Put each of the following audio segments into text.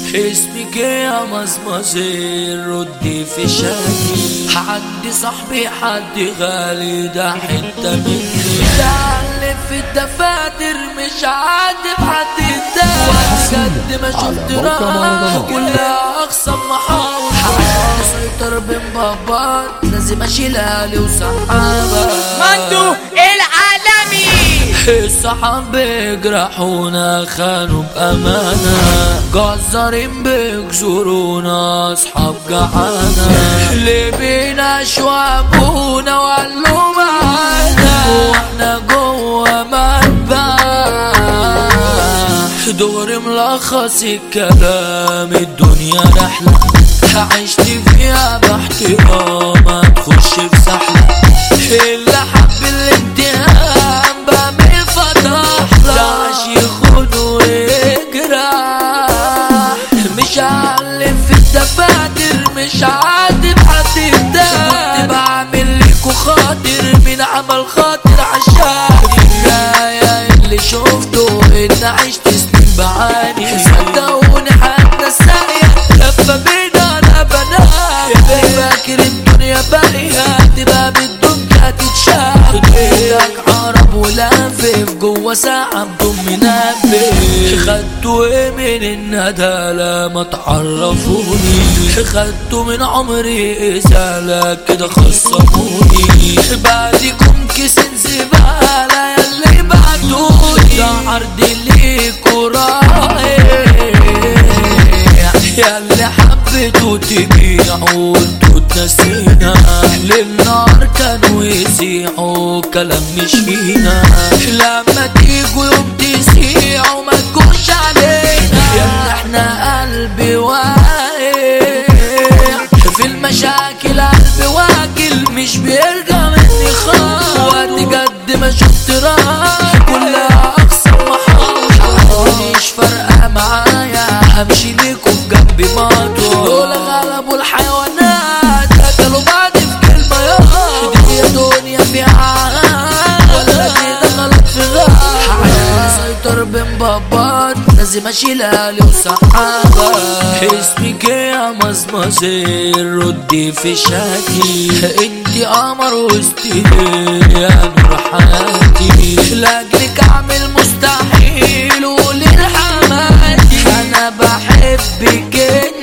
اسمك يا مزمزير ردي في شاني عندي صاحبي حد غالي ده حتة مني ده اللي في الدفاتر مش عاتب حد تاني قد ما شفت على موقع راح مهرجانات. كلها اقسم محاول سيطر بين بابات لازم اشيلها لي وسحابة مندو العالمي الصحاب بيجرحونا خانوا بأمانة جزارين بيكسرونا أصحاب جعانة اللي بينا شوابونا وقالوا معانا واحنا جوه مذبح دغري ملخص الكلام الدنيا رحلة عشت فيها باحترام تخش في سحلة اللي حب الامتحان بعمل فتح لاش يخون ويجرح مش هعلم في الدفاتر مش عاتب حد كنت بعمل ليكوا خاطر من عمل خاطر عشان النهاية اللي شفته ان عشت سنين بعاني صدقوني حتى الساقية لفة بينا انا بنام فاكر الدنيا باقية تبقى بالدنيا تتشاف ايدك عرب ولافف جوه ساعة بدون منبه خدتوا ايه من الندالة ما تعرفوني خدتوا من عمري ازالة كده خصموني بعدكم كيسين زبالة ياللي بعتوني ده عرض ليكوا رايح ياللي حبيتوا تبيعوا انتوا تنسينا للنار كانوا يسيحوا كلام مش فينا لما تيجوا يوم تسيحوا ما تكونش علينا ياللي احنا قلبي واقع في المشاكل قلبي واكل مش بيرجع مني خالص وقت جد ما شفت راح كلها اقسم محاولة مش فارقة معايا همشي ليكوا بجنبي مطوة دول غلبوا الحيوانات قتلوا بعض في كلمة يا دنيا دنيا فيها ولا كده غلط في غلط سيطر بين بابات لازم اشيلها لي وسحابة اسمك يا مزمزير ردي في شاتي انتي قمر وسطي يا نور حياتي لاجلك اعمل مستحيل وللحماتي انا بحبك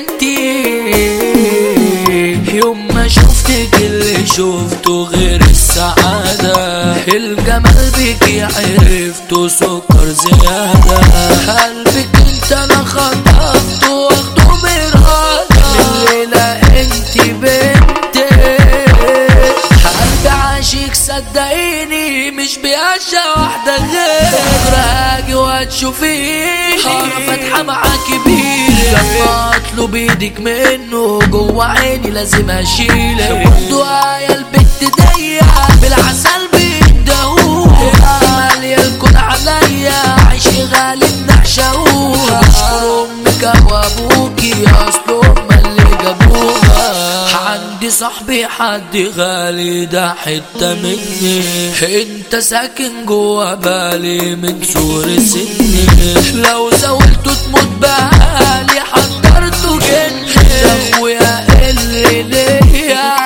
انتي يوم ما شفتك اللي شفته غير السعادة الجمال بيكي عرفته سكر زيادة قلبك انت انا خطفته واخده برادة الليلة انت بنتي قلبي عاشق صدقيني مش بيعشى واحدة غير بكرة هاجي وهتشوفيني حارة فاتحة معاكي بيري لما اطلب ايدك منه جوه عيني لازم اشيلك برضو يا البت ضيقة بالعسل بيدهوها مالية الكون عليا عيشي غالي بنعشقوها اشكر امك وابوكي اصل هما اللي جابوها عندي صاحبي حد غالي ده حتة مني انت ساكن جوا بالي من صور سني لو زولته تموت بالي حضرته جني ده اخويا اللي ليا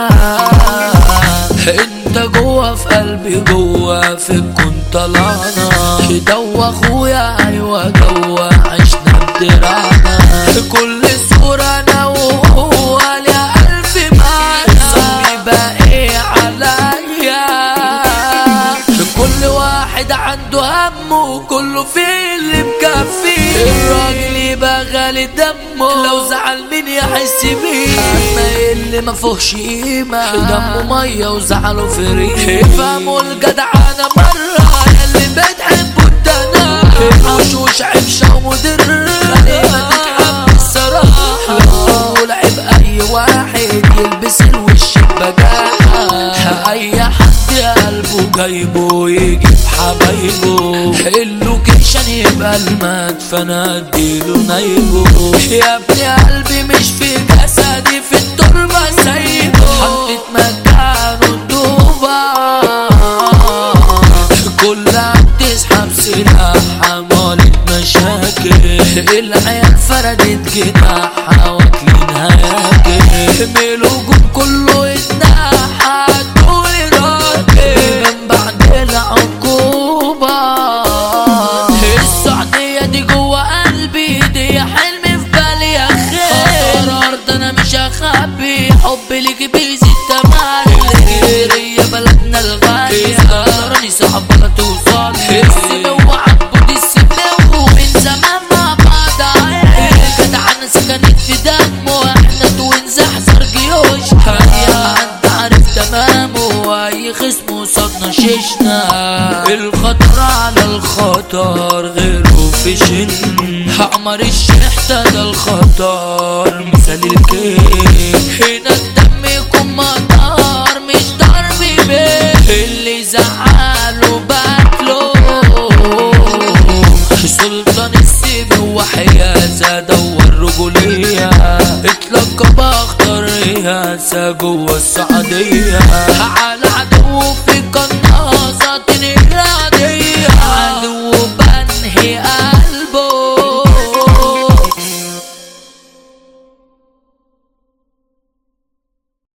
انت جوا في قلبي جوا في الكون طلعنا جوا اخويا ايوه جوا عشنا بدراعنا كل صورة انا وهو لها الف معنى صبي باقي عليا كل واحد عنده همه كله في اللي مكفيه الراجل يبقى غالي دمه لو زعل مين يحس بيه اما اللي ما فيهوش قيمة دمه مية وزعله فريق فهموا الجدعانة مرة اللي بتحبوا الدنا وشوش عفشة ومدر ما تتحب الصراحة لو لعب اي واحد يلبس الوش بجاحة اي حد قلبه جايبه يجيب حبايبه اللوكيشن يبقى المدفن اديله نايبه يا ابني قلبي مش في جسدي في التربة سايبه حطيت مكانه طوبة كلها بتسحب سلاح عمالة مشاكل العيال فردت جناحها واكلينها ياكل الهجوم كله يتنحى طول راكب من بعد العقوبة السعودية دي جوه قلبي دي حلمي في بالي يا خير ارض انا مش هخبي حب ليك بيزيد تملي يا بلدنا الغالية تراني صعب ولا توصل السنة وعبود السنة ومن زمان مع بعض عايش جدع انا سكنت في دمه احنا توين زحزر جيوش اي حد عارف تمامه واي خصم وصدنا شيشنا الخطر على الخطر غيره في شن حمر الشحتة ده الخطر مثال الكيف هنا الدم يكون مطار مش ضرب بيه اللي زعله باكله سلطان السيف وحيازة دور رجولية اتلقى باختار رياسة جوه السعودية على عدو في قناصة